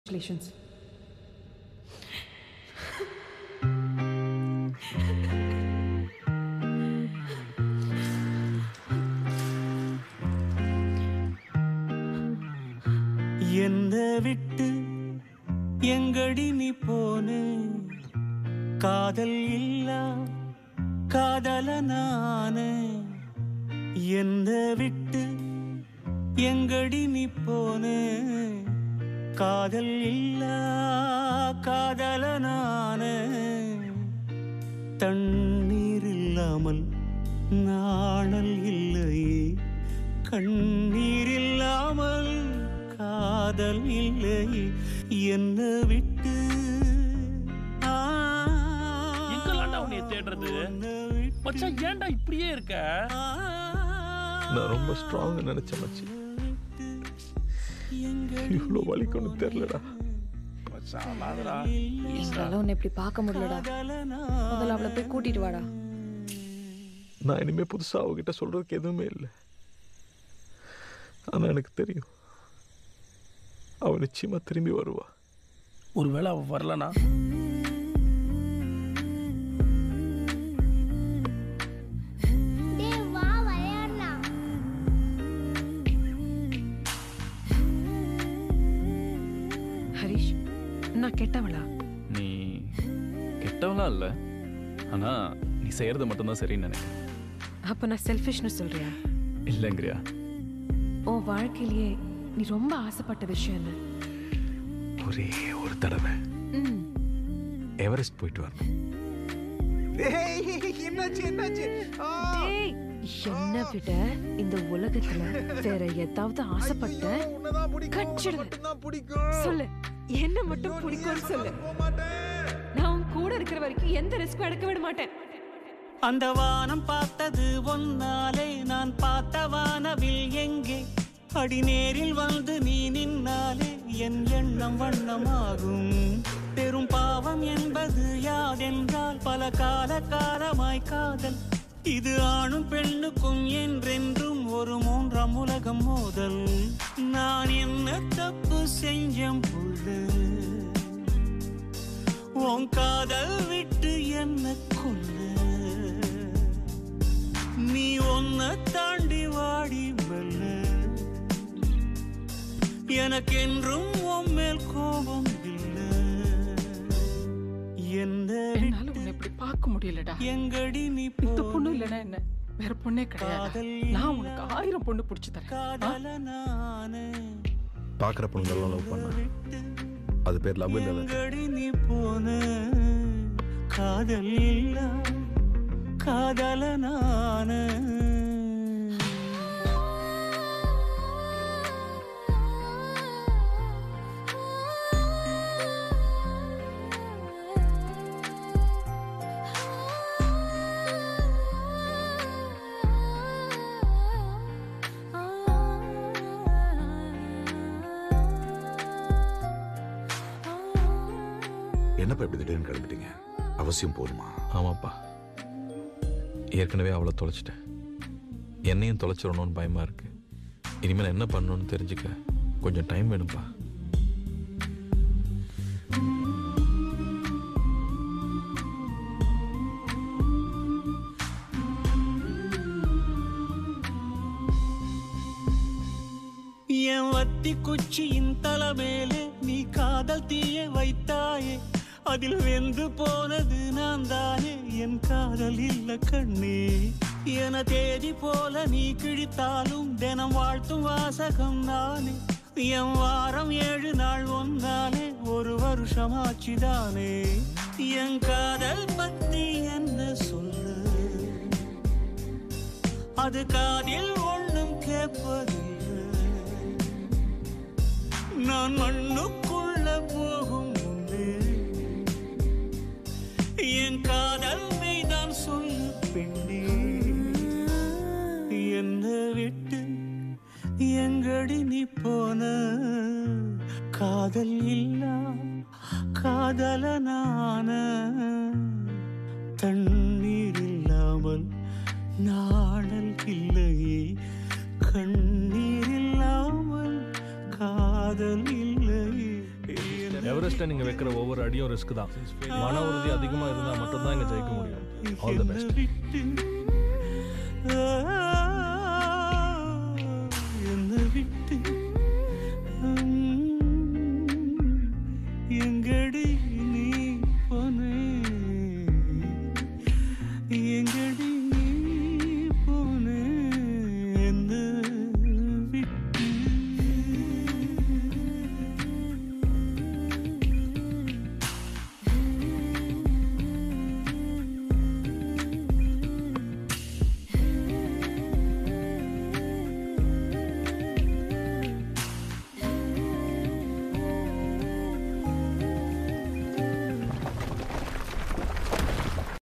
Congratulations. என்ன விட்டு எங்கடி நீ போனே காதல் இல்லா காதல நானே என்ன விட்டு எங்கடி நீ போனே காதல் இல்லா காதல நானே தண்ணீர் இல்லாமல் நாணல் இல்லையே கண்ணீர் இல்லாமல் காதல் இல்லையே என்ன விட்டு ஆ, எங்கெல்லாம்டா உன்னைய தேடுறது? உன்னை விட்டு, மச்சான் ஏன்டா இப்படியே இருக்க ஆ, நான் ரொம்ப ஸ்ட்ராங் நினைச்சேன் மச்சி இவ்வளோ வலிக்கும்னு தெரிலடா மச்சான் அழாதடா. என்னால உன்னை இப்படி பார்க்க முடியலடா முதல்ல அவளை போய் கூட்டிட்டு வாடா நான் இனிமே புதுசா அவகிட்ட சொல்றதுக்கு எதுவுமே இல்லை ஆனா எனக்கு தெரியும் அவ நிச்சயமா திரும்பி வருவா ஒருவேளை அவ வரலனா டேய் வா விளையாடலாம் ஹரிஷ் நான் கெட்டவளா நீ கெட்டவளா இல்ல ஆனா நீ செய்யறது மட்டும்தான் சரின்னு நினைக்கிறேன் அப்ப நான் செல்ஃபிஷ்னு சொல்றியா இல்லைங்கிறியா உன் வாழ்க்கையிலேயே நீ ரொம்ப ஆசைப்பட்ட விஷயம் என்ன ஒரே ஒரு தடவை ம் எவரெஸ்ட் போயிட்டு வரணும் என்னாச்சு என்னாச்சு டேய், என்னை விட இந்த உலகத்துல வேற ஏதாவது ஆசைப்பட்ட கச்சிடுவேன் சொல்லு என்ன மட்டும் பிடிக்கும்னு சொல்லு நான் உன் கூட இருக்கிற வரைக்கும் எந்த ரிஸ்க்கும் எடுக்க விட மாட்டேன் அந்த வானம் பார்த்தது ஒன்னாலே நான் பார்த்த வானவில் எங்கே அடி நேரில் வந்து நீ நின்னாலே என் எண்ணம் வண்ணமாகும் பெரும் பாவம் என்பது யாதென்றால் பல கால காலமாய் காதல் இது ஆணும் பெண்ணுக்கும் என்றென்றும் ஒரு மூன்றாம் உலகம் மோதல் நான் என்ன தப்பு செஞ்சேன் புள்ளு உன் காதல் விட்டு என்ன கொல்ல நீ ஒன்ன தாண்டி வாடி மெல்ல எனக்கென்றும் உன் மேல் கோபம் இல்லை எந்த என்னால உன்னை இப்படி பார்க்க முடியலடா எங்கடி நீ இந்த போ பொண்ணு இல்லைன்னா என்ன வேற பொண்ணே கிடையாது காதல் நான் உனக்கு ஆயிரம் பொண்ணு பிடிச்சு தரேன் ஆ? காதல நானே பார்க்குற பொண்ணுங்கெல்லாம் லவ் பண்ண அது பேர் லவ் இல்லை எங்கடி நீ போன காதல் இல்ல காதல நானே என்னப்பா இப்படி திடீர்னு கிளம்பிட்டீங்க அவசியம் போதுமா ஆமாப்பா ஏற்கனவே அவளை தொலைச்சிட்டேன் என்னையும் தொலைச்சிடணும்னு பயமா இருக்கு இனிமேல் என்ன பண்ணணும்னு தெரிஞ்சுக்க கொஞ்சம் டைம் வேணும்ப்பா என் வத்தி குச்சியின் தலைமேலே நீ காதல் தீய வைத்தாயே அதில் வெந்து போனது நான் தானே என் காதல் இல்ல கண்ணே என தேதி போல நீ கிழித்தாலும் தினம் வாழ்த்தும் வாசகம் நானே என் வாரம் ஏழு நாள் ஒன்னாலே ஒரு வருஷம் ஆச்சுதானே என் காதல் பத்தி என்ன சொல்லு அது காதில் ஒண்ணும் கேட்பதில்லை நான் மண்ணுக்குள்ள போகும் முன்னே என் காதல் மெய்தான் சொல்லு பெண்ணே என்ன விட்டு எங்கடி நீ போன காதல் இல்லா காதல நான தண்ணீர் இல்லாமல் நாணல் இல்லையே கண்ணீர் இல்லாமல் காதல் இல்லை எவரெஸ்ட்டை நீங்கள் வைக்கிற ஒவ்வொரு அடியும் ரிஸ்க் தான் மன உறுதி அதிகமாக இருந்தால் மட்டும்தான் இங்கே ஜெயிக்க முடியும் ஆல் த பெஸ்ட் விட்டு